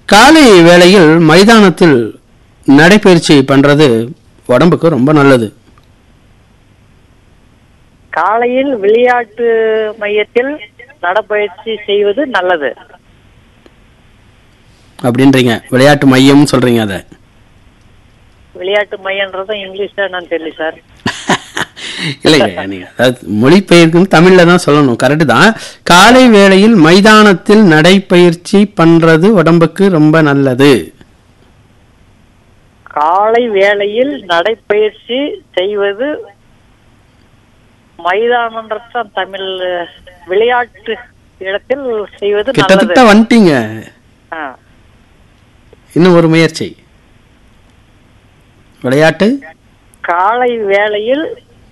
காலை வேளையில் மைதானத்தில் நடைபயிற்சி பண்றது உடம்புக்கு ரொம்ப நல்லது காலையில் விளையாட்டு மையத்தில் நடப்பயிற்சி செய்வது நல்லது அப்படின்றீங்க விளையாட்டு மையம் சொல்றீங்க அதை விளையாட்டு மையன்றதும் இங்கிலீஷ்ல நான் தெரியல சார் இல்லைங்க நீங்க அதாவது மொழிபெயர்க்கும் தமிழ்ல தான் சொல்லணும் கரெக்டு தான் காலை வேளையில் மைதானத்தில் நடைப்பயிற்சி பண்றது உடம்புக்கு ரொம்ப நல்லது காலை வேளையில் நடைப்பயிற்சி செய்வது மைதானம்ன்றதுதான் தமிழ் விளையாட்டு இடத்தில் செய்வது நல்லது கிட்டத்தட்ட வந்துட்டீங்க ஆ. இன்னும் ஒரு முயற்சி விளையாட்டு காலை வேளையில்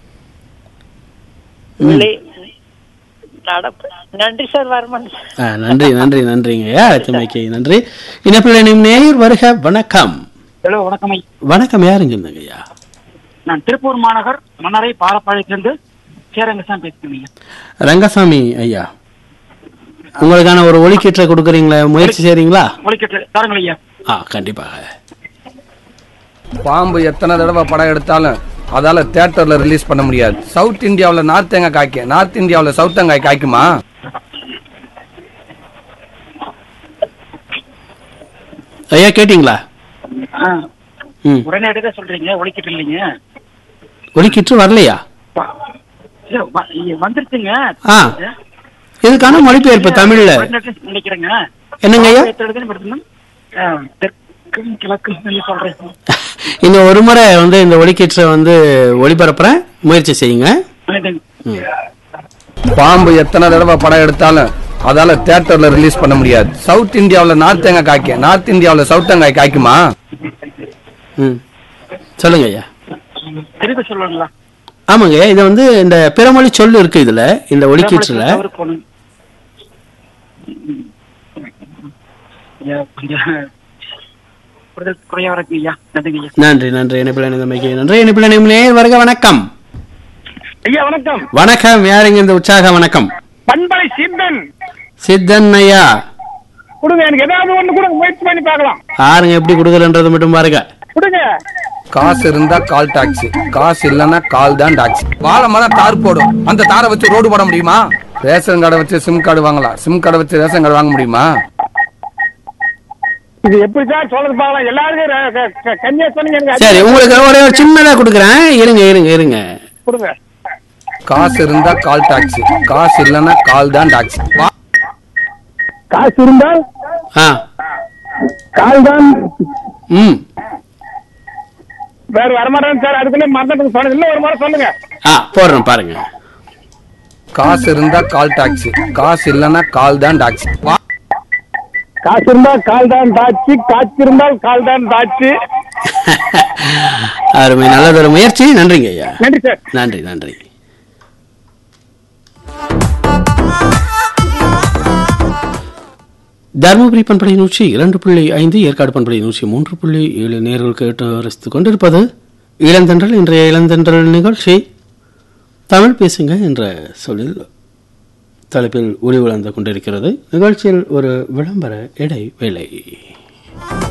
விளை நடப்பு நன்றி சார் வர்மன் ஆ, நன்றி நன்றி நன்றிங்க அழைத்தமைக்கு நன்றி இனப்பிள்ளை நேயர் வருக வணக்கம் ஹலோ வணக்கம் ஐயா. வணக்கம் யாருங்க இருந்தங்க ஐயா நான் திருப்பூர் மாநகர் மன்னரை பாலப்பாளையத்திலிருந்து சேரங்கசாமி பேசுகிறேன் ஐயா. ரங்கசாமி ஐயா உங்களுக்கான ஒரு ஒலிக்கீற்றை கொடுக்குறீங்களா முயற்சி செய்றீங்களா ஒலிக்கட்டு தாருங்கள் ஐயா ஆ கண்டிப்பாக பாம்பு எத்தனை தடவை படம் எடுத்தாலும் அதால தியேட்டர்ல ரிலீஸ் பண்ண முடியாது சவுத் இந்தியாவுல நார்த் தேங்காய் காய்க்கும் நார்த் இந்தியாவுல சவுத் தேங்காய் காய்க்குமா ஐயா கேட்டிங்களா ஆ, ம் உடனடியாக சொல்றீங்க ஒலிக்கட்டு இல்லைங்க ஒலிக்கீற்று வரலையா வ- இல்ல, வ- இங்க வந்துருச்சுங்க ஆ இதுக்கான மொழிபெயர்ப்பு தமிழ்ல உடனடியாக நினைக்கிறேங்க என்னங்க ஐயா பாளையத்திலிருந்து படுத்தணும். ஆ, தெற்கும் கிழக்கும் சொல்லி சொல்றேன் இன்னும் ஒரு முறை வந்து இந்த ஒலிக்கீற்றை வந்து ஒளிபரப்புறேன் முயற்சி செய்யுங்க இதுங்க. ம். பாம்பு எத்தனை தடவை படம் எடுத்தாலும் அதால தியேட்டர்ல ரிலீஸ் பண்ண முடியாது சவுத் இந்தியாவுல நார்த் தேங்காய் காய்க்கும் நார்த் இந்தியாவுல சவுத் தேங்காய் காய்க்குமா ம் சொல்லுங்க ஐயா திருப்பி சொல்லுங்களா ஆமாங்க இது வந்து இந்த பிறமொழி சொல்லு இருக்கு இதுல இந்த ஒலிக்கீற்றுல தவறு போகணும். ம். ஐயா, கொஞ்சம் புரிதல் குறையா இருக்கு ஐயா நன்றிங்க ஐயா நன்றி நன்றி இணைப்பிள்ளை நிலைமைக்கு நன்றி இணைப்பிள்ளை நிலைமையிலே வருக வணக்கம் ஐயா வணக்கம் வணக்கம் யாருங்க இந்த உற்சாக வணக்கம் பண்பலை சிந்தன் சித்தன் ஐயா கொடுங்க எனக்கு ஏதாவது ஒண்ணு கொடுங்க முயற்சி பண்ணி பார்க்கலாம் யாருங்க எப்படி கொடுக்குறன்றது மட்டும் பாருங்க கொடுங்க காசு இருந்தா கால் டாக்ஸி காசு இல்லைன்னா கால் தான் டாக்ஸி வாழை மரம் தார் போடும் அந்த தாரை வச்சு ரோடு போட முடியுமா ரேஷன் கார்டை வச்சு சிம் கார்டு வாங்கலாம் சிம் கார்டை வச்சு ரேஷன் கார்டு வாங்க முடியுமா இது எப்படி சார் சொல்றது பார்க்கலாம் எல்லாருக்கும் ர- க- க- கன்னியா சொன்னீங்க எனக்கு சரி அதிகமா உங்களுக்கு ஒரே ஒரு சின்னதா கொடுக்குறேன் இருங்க இருங்க இருங்க கொடுங்க காசு இருந்தா கால் டாக்ஸி காசு இல்லைன்னா கால் தான் டாக்ஸி வா- காசு இருந்தால் ஆ கால் தான் ம் வேற வரமாட்டேன் சார் அதுக்குள்ளே மறந்துட்டு சொன்னது இன்னும் ஒரு முறை சொல்லுங்க ஆ போடுறேன் பாருங்க காசு இருந்தா கால் டாக்ஸி காசு இல்லைன்னா கால் தான் டாக்ஸி வா- காசு இருந்தால் கால் தான் தாச்சு காய்ச்சி இருந்தால் கால் தான் தாச்சு அருமை நல்லதொரு முயற்சி நன்றிங்க ஐயா நன்றி சார் நன்றி நன்றி தருமபுரி பண்பலை நூற்றி இரண்டு புள்ளி ஐந்து ஏற்காடு பண்பலை நூற்றி மூன்று புள்ளி ஏழு நேர்கள் கேட்டு ரசித்துக் கொண்டிருப்பது இளந்தன்றல் இன்றைய இளந்தன்றல் நிகழ்ச்சி தமிழ் பேசுங்க என்ற சொல்லில் தலைப்பில் ஒளி வளர்ந்து கொண்டிருக்கிறது நிகழ்ச்சியில் ஒரு விளம்பர இடை வேலை